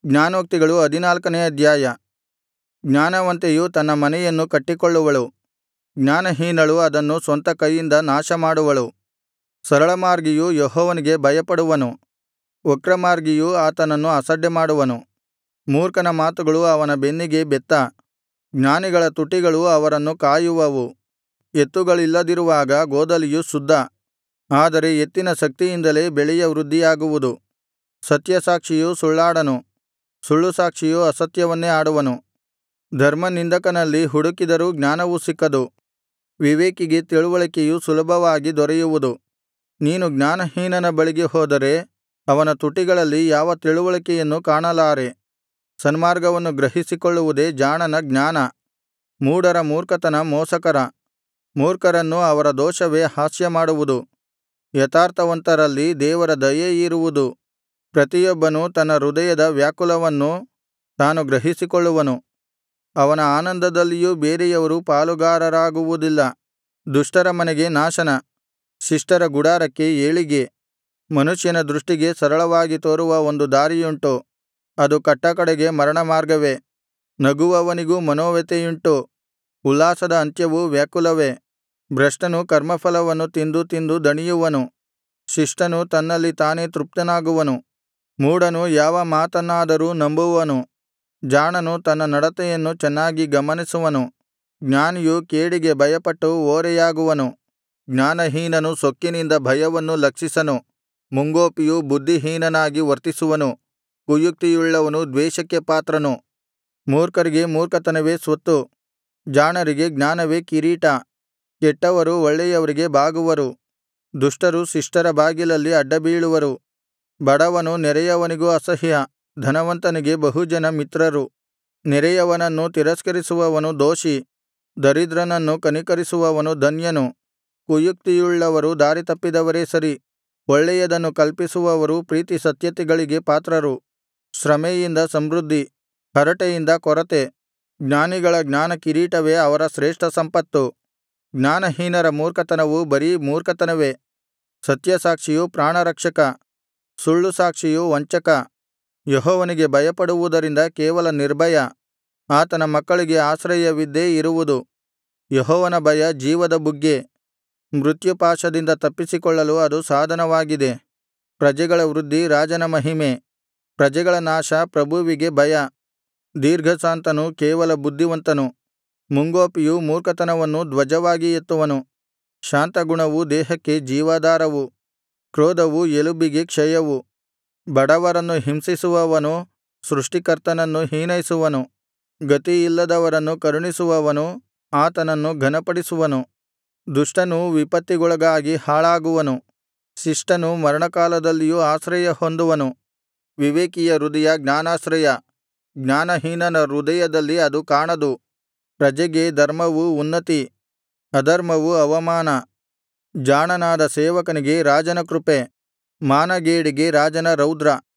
ಜ್ಞಾನೋಕ್ತಿಗಳು ಹದಿನಾಲ್ಕನೇ ಅಧ್ಯಾಯ ಜ್ಞಾನವಂತೆಯು ತನ್ನ ಮನೆಯನ್ನು ಕಟ್ಟಿಕೊಳ್ಳುವಳು ಜ್ಞಾನಹೀನಳು ಅದನ್ನು ಸ್ವಂತ ಕೈಯಿಂದ ನಾಶಮಾಡುವಳು ಸರಳಮಾರ್ಗಿಯು ಯೆಹೋವನಿಗೆ ಭಯಪಡುವನು ವಕ್ರಮಾರ್ಗಿಯು ಆತನನ್ನು ಅಸಡ್ಡೆಮಾಡುವನು ಮೂರ್ಖನ ಮಾತುಗಳು ಅವನ ಬೆನ್ನಿಗೆ ಬೆತ್ತ ಜ್ಞಾನಿಗಳ ತುಟಿಗಳು ಅವರನ್ನು ಕಾಯುವವು ಎತ್ತುಗಳಿಲ್ಲದಿರುವಾಗ ಗೋದಲಿಯು ಶುದ್ಧ ಆದರೆ ಎತ್ತಿನ ಶಕ್ತಿಯಿಂದಲೇ ಬೆಳೆಯ ವೃದ್ಧಿಯಾಗುವುದು ಸತ್ಯಸಾಕ್ಷಿಯು ಸುಳ್ಳಾಡನು ಸುಳ್ಳುಸಾಕ್ಷಿಯು ಅಸತ್ಯವನ್ನೇ ಆಡುವನು ಧರ್ಮನಿಂದಕನಲ್ಲಿ ಹುಡುಕಿದರೂ ಜ್ಞಾನವು ಸಿಕ್ಕದು ವಿವೇಕಿಗೆ ತಿಳಿವಳಿಕೆಯು ಸುಲಭವಾಗಿ ದೊರೆಯುವುದು ನೀನು ಜ್ಞಾನಹೀನನ ಬಳಿಗೆ ಹೋದರೆ ಅವನ ತುಟಿಗಳಲ್ಲಿ ಯಾವ ತಿಳಿವಳಿಕೆಯನ್ನೂ ಕಾಣಲಾರೆ ಸನ್ಮಾರ್ಗವನ್ನು ಗ್ರಹಿಸಿಕೊಳ್ಳುವುದೇ ಜಾಣನ ಜ್ಞಾನ ಮೂಢರ ಮೂರ್ಖತನ ಮೋಸಕರ ಮೂರ್ಖರನ್ನು ಅವರ ದೋಷವೇ ಹಾಸ್ಯಮಾಡುವುದು ಯಥಾರ್ಥವಂತರಲ್ಲಿ ದೇವರ ದಯೆಯಿರುವುದು ಪ್ರತಿಯೊಬ್ಬನು ತನ್ನ ಹೃದಯದ ವ್ಯಾಕುಲವನ್ನು ತಾನು ಗ್ರಹಿಸಿಕೊಳ್ಳುವನು ಅವನ ಆನಂದದಲ್ಲಿಯೂ ಬೇರೆಯವರು ಪಾಲುಗಾರರಾಗುವುದಿಲ್ಲ ದುಷ್ಟರ ಮನೆಗೆ ನಾಶನ ಶಿಷ್ಟರ ಗುಡಾರಕ್ಕೆ ಏಳಿಗೆ ಮನುಷ್ಯನ ದೃಷ್ಟಿಗೆ ಸರಳವಾಗಿ ತೋರುವ ಒಂದು ದಾರಿಯುಂಟು ಅದು ಕಟ್ಟಕಡೆಗೆ ಮರಣಮಾರ್ಗವೇ ನಗುವವನಿಗೂ ಮನೋವ್ಯಥೆಯುಂಟು ಉಲ್ಲಾಸದ ಅಂತ್ಯವು ವ್ಯಾಕುಲವೇ ಭ್ರಷ್ಟನು ಕರ್ಮಫಲವನ್ನು ತಿಂದು ತಿಂದು ದಣಿಯುವನು ಶಿಷ್ಟನು ತನ್ನಲ್ಲಿ ತಾನೇ ತೃಪ್ತನಾಗುವನು ಮೂಢನು ಯಾವ ಮಾತನ್ನಾದರೂ ನಂಬುವನು ಜಾಣನು ತನ್ನ ನಡತೆಯನ್ನು ಚೆನ್ನಾಗಿ ಗಮನಿಸುವನು ಜ್ಞಾನಿಯು ಕೇಡಿಗೆ ಭಯಪಟ್ಟು ಓರೆಯಾಗುವನು ಜ್ಞಾನಹೀನನು ಸೊಕ್ಕಿನಿಂದ ಭಯವನ್ನು ಲಕ್ಷಿಸನು ಮುಂಗೋಪಿಯು ಬುದ್ಧಿಹೀನನಾಗಿ ವರ್ತಿಸುವನು ಕುಯುಕ್ತಿಯುಳ್ಳವನು ದ್ವೇಷಕ್ಕೆ ಪಾತ್ರನು ಮೂರ್ಖರಿಗೆ ಮೂರ್ಖತನವೇ ಸ್ವತ್ತು ಜಾಣರಿಗೆ ಜ್ಞಾನವೇ ಕಿರೀಟ ಕೆಟ್ಟವರು ಒಳ್ಳೆಯವರಿಗೆ ಬಾಗುವರು ದುಷ್ಟರು ಶಿಷ್ಟರ ಬಾಗಿಲಲ್ಲಿ ಅಡ್ಡಬೀಳುವರು ಬಡವನು ನೆರೆಯವನಿಗೂ ಅಸಹ್ಯ ಧನವಂತನಿಗೆ ಬಹುಜನ ಮಿತ್ರರು ನೆರೆಯವನನ್ನು ತಿರಸ್ಕರಿಸುವವನು ದೋಷಿ ದರಿದ್ರನನ್ನು ಕನಿಕರಿಸುವವನು ಧನ್ಯನು ಕುಯುಕ್ತಿಯುಳ್ಳವರು ದಾರಿತಪ್ಪಿದವರೇ ಸರಿ ಒಳ್ಳೆಯದನ್ನು ಕಲ್ಪಿಸುವವರು ಪ್ರೀತಿಸತ್ಯತೆಗಳಿಗೆ ಪಾತ್ರರು ಶ್ರಮೆಯಿಂದ ಸಮೃದ್ಧಿ ಹರಟೆಯಿಂದ ಕೊರತೆ ಜ್ಞಾನಿಗಳ ಜ್ಞಾನಕಿರೀಟವೇ ಅವರ ಶ್ರೇಷ್ಠ ಸಂಪತ್ತು ಜ್ಞಾನಹೀನರ ಮೂರ್ಖತನವು ಬರೀ ಮೂರ್ಖತನವೇ ಸತ್ಯಸಾಕ್ಷಿಯು ಪ್ರಾಣರಕ್ಷಕ ಸುಳ್ಳುಸಾಕ್ಷಿಯು ವಂಚಕ ಯೆಹೋವನಿಗೆ ಭಯಪಡುವುದರಿಂದ ಕೇವಲ ನಿರ್ಭಯ ಆತನ ಮಕ್ಕಳಿಗೆ ಆಶ್ರಯವಿದ್ದೇ ಇರುವುದು ಯೆಹೋವನ ಭಯ ಜೀವದ ಬುಗ್ಗೆ ಮೃತ್ಯುಪಾಶದಿಂದ ತಪ್ಪಿಸಿಕೊಳ್ಳಲು ಅದು ಸಾಧನವಾಗಿದೆ ಪ್ರಜೆಗಳ ವೃದ್ಧಿ ರಾಜನ ಮಹಿಮೆ ಪ್ರಜೆಗಳ ನಾಶ ಪ್ರಭುವಿಗೆ ಭಯ ದೀರ್ಘಶಾಂತನು ಕೇವಲ ಬುದ್ಧಿವಂತನು ಮುಂಗೋಪಿಯು ಮೂರ್ಖತನವನ್ನು ಧ್ವಜವಾಗಿ ಎತ್ತುವನು ಶಾಂತಗುಣವು ದೇಹಕ್ಕೆ ಜೀವಾಧಾರವು ಕ್ರೋಧವು ಎಲುಬಿಗೆ ಕ್ಷಯವು ಬಡವರನ್ನು ಹಿಂಸಿಸುವವನು ಸೃಷ್ಟಿಕರ್ತನನ್ನು ಹೀನೈಸುವನು ಗತಿಯಿಲ್ಲದವರನ್ನು ಕರುಣಿಸುವವನು ಆತನನ್ನು ಘನಪಡಿಸುವನು ದುಷ್ಟನು ವಿಪತ್ತಿಗೊಳಗಾಗಿ ಹಾಳಾಗುವನು ಶಿಷ್ಟನು ಮರಣಕಾಲದಲ್ಲಿಯೂ ಆಶ್ರಯ ಹೊಂದುವನು ವಿವೇಕಿಯ ಹೃದಯ ಜ್ಞಾನಾಶ್ರಯ ಜ್ಞಾನಹೀನನ ಹೃದಯದಲ್ಲಿ ಅದು ಕಾಣದು ಪ್ರಜೆಗೆ ಧರ್ಮವು ಉನ್ನತಿ ಅಧರ್ಮವು ಅವಮಾನ ಜಾಣನಾದ ಸೇವಕನಿಗೆ ರಾಜನ ಕೃಪೆ ಮಾನಗೇಡಿಗೆ ರಾಜನ ರೌದ್ರ